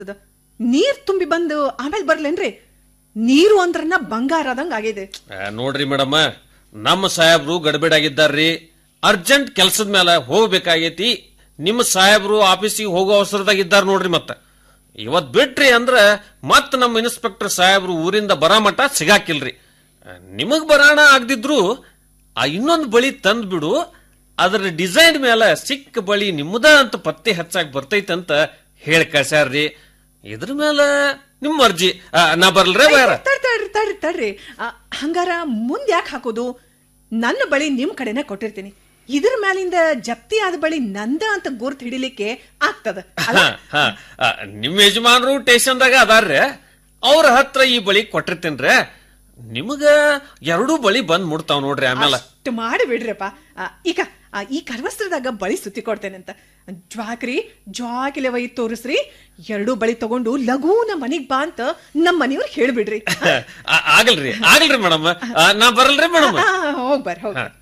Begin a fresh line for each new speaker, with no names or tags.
ಅದ. ನೀರ್ ತುಂಬಿ ಬಂದು ಆಮೇಲೆ ಬರ್ಲೇನ್ರಿ ನೀರು ಅಂದ್ರನ ಬಂಗಾರ ಆದಂಗ ಆಗಿದೆ
ಆ, ನೋಡ್ರಿ ಮೇಡಮ್ ನಮ್ಮ ಸಾಹೇಬ್ರು ಗಡ್ಬಿಡಾಗಿದ್ದಾರ್ರಿ ಅರ್ಜೆಂಟ್ ಕೆಲ್ಸದ ಮೇಲೆ ಹೋಗ್ಬೇಕಾಗೈತಿ ನಿಮ್ಮ ಸಾಹೇಬ್ರು ಆಫೀಸಿಗೆ ಹೋಗೋ ಅವಸರದಾಗಿದ್ದಾರ ನೋಡ್ರಿ ಮತ್ತ ಇವತ್ ಬಿಟ್ರಿ ಅಂದ್ರ ಮತ್ ನಮ್ಮ ಇನ್ಸ್ಪೆಕ್ಟರ್ ಸಾಹೇಬ್ರು ಊರಿಂದ ಬರ ಮಟ ಸಿಗಾಕಿಲ್ರಿ ಆ, ನಿಮಗ್ ಬರಾಣ ಆಗದಿದ್ರು ಆ ಇನ್ನೊಂದು ಬಳಿ ತಂದ್ ಬಿಡು ಅದ್ರ ಡಿಸೈನ್ ಮೇಲೆ ಸಿಕ್ಕ ಬಳಿ ನಿಮ್ಮದ ಅಂತ ಪತ್ತೆ ಹಚ್ಚಾಕ್ ಬರ್ತೈತಂತ ಹೇಳಿ ಕಳ್ಸ್ಯಾರ್ರಿ ಇದ್ರ ಮೇಲೆ ನಿಮ್ಮ ಅರ್ಜಿ ಆ, ನಾ ಬರ್ಲ್ರೇ ಬೇರ
ತಡ್ರಿ ತಡ್ರಿ ತಡ್ರಿ ತಡ್ರಿ ಆ, ಹಂಗಾರ ಮುಂದ್ ಯಾಕೆ ಹಾಕೋದು ನನ್ನ ಬಳಿ ನಿಮ್ ಕಡೆನೆ ಕೊಟ್ಟಿರ್ತೀನಿ ಇದ್ರ ಮ್ಯಾಲಿಂದ ಜಪ್ತಿ ಆದ ಬಳಿ ನಂದ ಅಂತ ಗುರ್ತ್ ಹಿಡಿಲಿಕ್ಕೆ ಆಗ್ತದ ಅಲ್ಲ?
ಹ, ಹ, ನಿಮ್ ಯಜಮಾನ್ರು ಸ್ಟೇಷನ್ದಾಗ ಅದಾರ್ರೆ ಅವ್ರ ಹತ್ರ ಈ ಬಳಿ ಕೊಟ್ಟಿರ್ತೇನ್ರೆ ನಿಮಗ ಎರಡೂ ಬಳಿ ಬಂದ್ ಮುಡ್ತಾವ್ ನೋಡ್ರಿ ಆಮೇಲೆ
ಅಷ್ಟ್ ಮಾಡಿ ಬಿಡ್ರಪ್ಪ ಆ, ಈಗ ಆ, ಈ ಕರ್ವಸ್ತ್ರದಾಗ ಬಳಿ ಸುತ್ತಿ ಕೊಡ್ತೇನೆ ಅಂತ ಜ್ವಾಕ್ರಿ ಜ್ವಾಕಿಲೆ ಒಯ್ ತೋರಿಸ್ರಿ ಎರಡೂ ಬಳಿ ತಗೊಂಡು ಲಘೂನ ಮನಿಗ್ ಬಾ ಅಂತ ನಮ್ಮ ಮನೆಯವ್ರಿಗೆ ಹೇಳ್ಬಿಡ್ರಿ
ಆ- ಆಗಲ್ರಿ ಆಗಲ್ರಿ ಮೇಡಮ್ ನಾ ಬರಲ್ರಿ ಮೇಡಮ್
ಆ, ಹೋಗ್ ಬರ್ರಿ ಹೋಗ್ ಬರ್ರಿ.